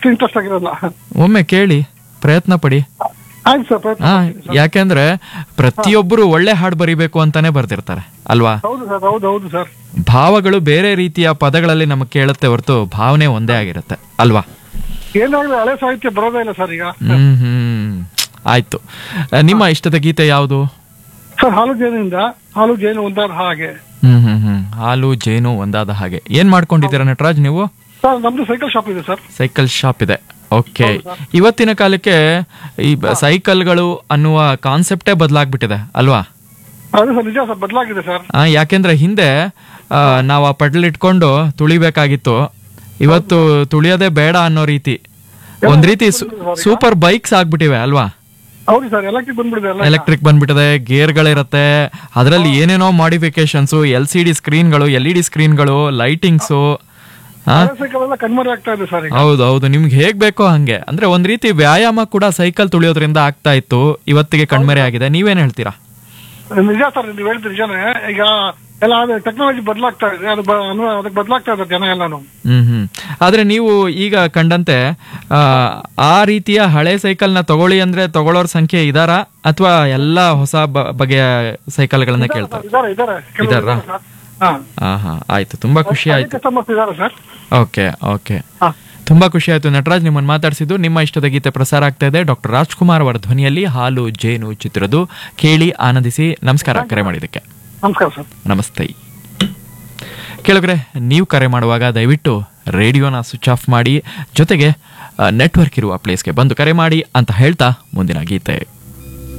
ಅಷ್ಟು ಇಂಟ್ರೆಸ್ಟ್ ಆಗಿರಲ್ಲ ಒಮ್ಮೆ ಕೇಳಿ ಪ್ರಯತ್ನ ಪಡಿ ಆಯ್ತು ಸರ್ ಪ್ರಯತ್ನ ಹಾ ಮಾಡ್ತೀನಿ ಸರ್. ಯಾಕೆಂದ್ರೆ ಪ್ರತಿಯೊಬ್ಬರು ಒಳ್ಳೆ ಹಾಡು ಬರಿಬೇಕು ಅಂತಾನೆ ಬರ್ದಿರ್ತಾರೆ ಅಲ್ವಾ ಹೌದು ಸರ್ ಹೌದು ಹೌದು ಸರ್ ಭಾವಗಳು ಬೇರೆ ರೀತಿಯ ಪದಗಳಲ್ಲಿ ನಮಗೆ ಕೇಳುತ್ತೆ ಹೊರತು ಭಾವನೆ ಒಂದೇ ಆಗಿರುತ್ತೆ ಅಲ್ವಾ ಏನಾಗಲಿ ಹಳೆ ಸಾಹಿತ್ಯ ಬರೋದೇ ಇಲ್ಲ ಸರ್ ಈಗ ಹ್ಮ್ ಹ್ಮ್ ಆಯ್ತು ಆ, ನಿಮ್ಮ ಇಷ್ಟದ ಗೀತೆ ಯಾವುದು ಸರ್ ಹಾಲು ಜೇನಿಂದ ಹಾಲು ಜೇನು ಒಂದಾದ ಹಾಗೆ ಹ್ಮ್ ಹ್ಮ್ ಹ್ಮ್ ಹಾಲು ಜೇನು ಒಂದಾದ ಹಾಗೆ ಏನ್ ಮಾಡ್ಕೊಂಡಿದ್ದೀರಾ ನಟರಾಜ್ ನೀವು ಸರ್ ನಮ್ದು ಸೈಕಲ್ ಶಾಪ್ ಇದೆ ಸರ್ ಸೈಕಲ್ ಶಾಪ್ ಇದೆ ಓಕೆ ಇವತ್ತಿನ ಕಾಲಕ್ಕೆ ಈ ಬ- ಸೈಕಲ್ಗಳು ಅನ್ನುವ ಕಾನ್ಸೆಪ್ಟೇ ಬದಲಾಗ್ಬಿಟ್ಟಿದೆ ಅಲ್ವಾ ಅದು ಸರ್ ನಿಜ ಸರ್ ಬದಲಾಗಿದೆ ಸರ್ ಆ, ಯಾಕೆಂದ್ರೆ ಹಿಂದೆ ಆ, ನಾವು ಆ ಪಡ್ಲ್ ಇಟ್ಕೊಂಡು ತುಳಿಬೇಕಾಗಿತ್ತು ಇವತ್ತು ತುಳಿಯೋದೇ ಬೇಡ ಅನ್ನೋ ರೀತಿ ಒಂದ್ ರೀತಿ ಸೂಪರ್ ಬೈಕ್ಸ್ ಆಗ್ಬಿಟ್ಟಿವೆ ಅಲ್ವಾ ಹೌದು ಸರ್ ಎಲೆಕ್ಟ್ರಿಕ್ ಬಂದ್ಬಿಡಿದೆ ಎಲ್ಲ ಎಲೆಕ್ಟ್ರಿಕ್ ಬಂದ್ಬಿಟ್ಟಿದೆ ಗೇರ್ಗಳಿರತ್ತೆ ಅದರಲ್ಲಿ ಏನೇನೋ ಮಾಡಿಫಿಕೇಶನ್ಸ್ ಎಲ್ ಸಿ ಡಿ ಸ್ಕ್ರೀನ್ಗಳು ಎಲ್ ಇ ಡಿ ಸ್ಕ್ರೀನ್ಗಳು ಲೈಟಿಂಗ್ಸು ಹಳೆ ಸೈಕಲ್ ಎಲ್ಲ ಕಣ್ಮರೆ ಆಗ್ತಾ ಇದೆ ಸರ್ ಈಗ ಹೌದು ಹೌದು ನಿಮ್ಗೆ ಹೇಗ್ ಬೇಕೋ ಹಂಗೆ ಅಂದ್ರೆ ಒಂದ್ ರೀತಿ ವ್ಯಾಯಾಮ ಕೂಡ ಸೈಕಲ್ ತುಳಿಯೋದ್ರಿಂದ ಆಗ್ತಾ ಇತ್ತು ಇವತ್ತಿಗೆ ಕಣ್ಮರೆ ಆಗಿದೆ ನೀವೇನ್ ಹೇಳ್ತೀರಾ ನಿಜ ಸರ್ ನೀವು ಹೇಳಿದ್ರೆ ನಿಜಾನೇ ಈಗ ಎಲ್ಲ ಅದು ಟೆಕ್ನಾಲಜಿ ಬದಲಾಗ್ತಾ ಇದೆ ಅದು ಬ- ಅನು- ಅದಕ್ಕೆ ಬದಲಾಗ್ತಾ ಇದ್ದಾರೆ ಜನ ಎಲ್ಲಾನು ಹ್ಮ್ ಹ್ಮ್ ಆದ್ರೆ ನೀವು ಈಗ ಕಂಡಂತೆ ಆ, ಆ ರೀತಿಯ ಹಳೆ ಸೈಕಲ್ ನ ತಗೊಳ್ಳಿ ಅಂದ್ರೆ ತಗೊಳ್ಳೋರ್ ಸಂಖ್ಯೆ ಇದಾರಾ ಅಥವಾ ಎಲ್ಲಾ ಹೊಸ ಬ- ಬಗೆಯ ಸೈಕಲ್ಗಳನ್ನ ಕೇಳ್ತಾರೆ ಇದಾರೆ ಇದಾರೆ ಕೆಲವ್ರು ಇದಾರಾ? ಇದಾರೆ ಸರ್. ಹಾ ಹಾ ಹಾ ಆಯ್ತು ತುಂಬಾ ಖುಷಿ ಆಯ್ತು ಕಸ್ಟಮರ್ಸ್ ಇದಾರೆ ಸರ್ ಓಕೆ ಓಕೆ ಹಾ ತುಂಬಾ ಖುಷಿ ಆಯ್ತು ನಟರಾಜ್ ನಿಮ್ಮನ್ನು ಮಾತಾಡಿಸಿದ್ದು ನಿಮ್ಮ ಇಷ್ಟದ ಗೀತೆ ಪ್ರಸಾರ ಆಗ್ತಾ ಇದೆ ಡಾಕ್ಟರ್ ರಾಜ್ಕುಮಾರ್ ಅವರ ಧ್ವನಿಯಲ್ಲಿ ಹಾಲು ಜೇನು ಚಿತ್ರದ್ದು ಕೇಳಿ ಆನಂದಿಸಿ ನಮಸ್ಕಾರ ಕರೆ ಮಾಡಿದ್ದಕ್ಕೆ ನಮಸ್ಕಾರ ಸರ್ ನಮಸ್ತೆ ಕೆಳಗರೆ ನೀವು ಕರೆ ಮಾಡುವಾಗ ದಯವಿಟ್ಟು ರೇಡಿಯೋನ ಸ್ವಿಚ್ ಆಫ್ ಮಾಡಿ ಜೊತೆಗೆ ನೆಟ್ವರ್ಕ್ ಇರುವ ಪ್ಲೇಸ್ಗೆ ಬಂದು ಕರೆ ಮಾಡಿ ಅಂತ ಹೇಳ್ತಾ ಮುಂದಿನ ಗೀತೆ